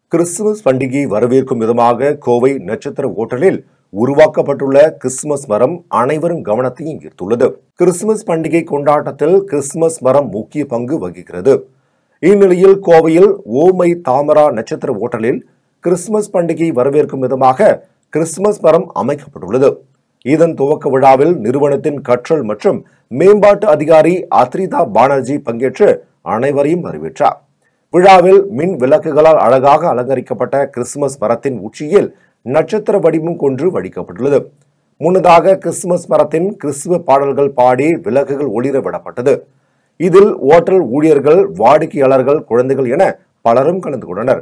Christmas பண்டிகையை வரவேற்கும் விதமாக கோவை நட்சத்திர ஓட்டலில் உருவாக்கப்பட்டுள்ள கிறிஸ்துமஸ் மரம் அனைவரும் கவனத்தையும் ஈர்த்துள்ளது கிறிஸ்துமஸ் பண்டிகை கொண்டாட்டத்தில் கிறிஸ்துமஸ் மரம் முக்கிய பங்கு வகிக்கிறது இந்நிலையில் கோவையில் ஓமை தாமரா நட்சத்திர ஓட்டலில் கிறிஸ்துமஸ் பண்டிகையை வரவேற்கும் விதமாக கிறிஸ்துமஸ் மரம் அமைக்கப்பட்டுள்ளது இதன் துவக்க விழாவில் நிறுவனத்தின் கற்றல் மற்றும் மேம்பாட்டு அதிகாரி அத்ரிதா பானர்ஜி பங்கேற்று அனைவரையும் வரவேற்றார் விழாவில் மின் விளக்குகளால் அழகாக அலங்கரிக்கப்பட்ட கிறிஸ்துமஸ் மரத்தின் உச்சியில் நட்சத்திர வடிவம் கொன்று வடிக்கப்பட்டுள்ளது முன்னதாக கிறிஸ்துமஸ் மரத்தின் கிறிஸ்துவ பாடல்கள் பாடி விளக்குகள் ஒளிர விடப்பட்டது இதில் ஓட்டல் ஊழியர்கள் வாடிக்கையாளர்கள் குழந்தைகள் என பலரும் கலந்து கொண்டனர்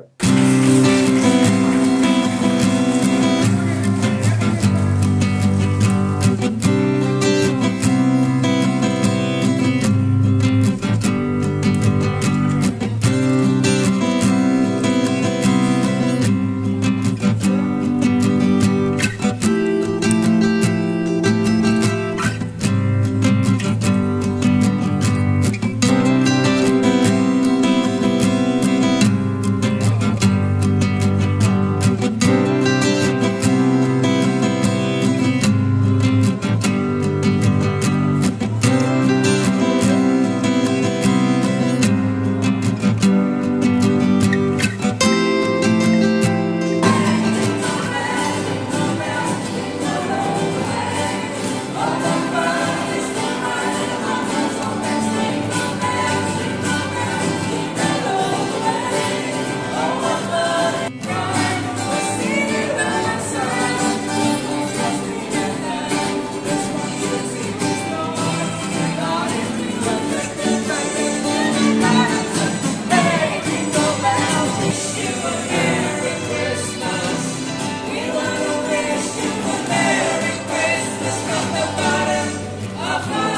Of my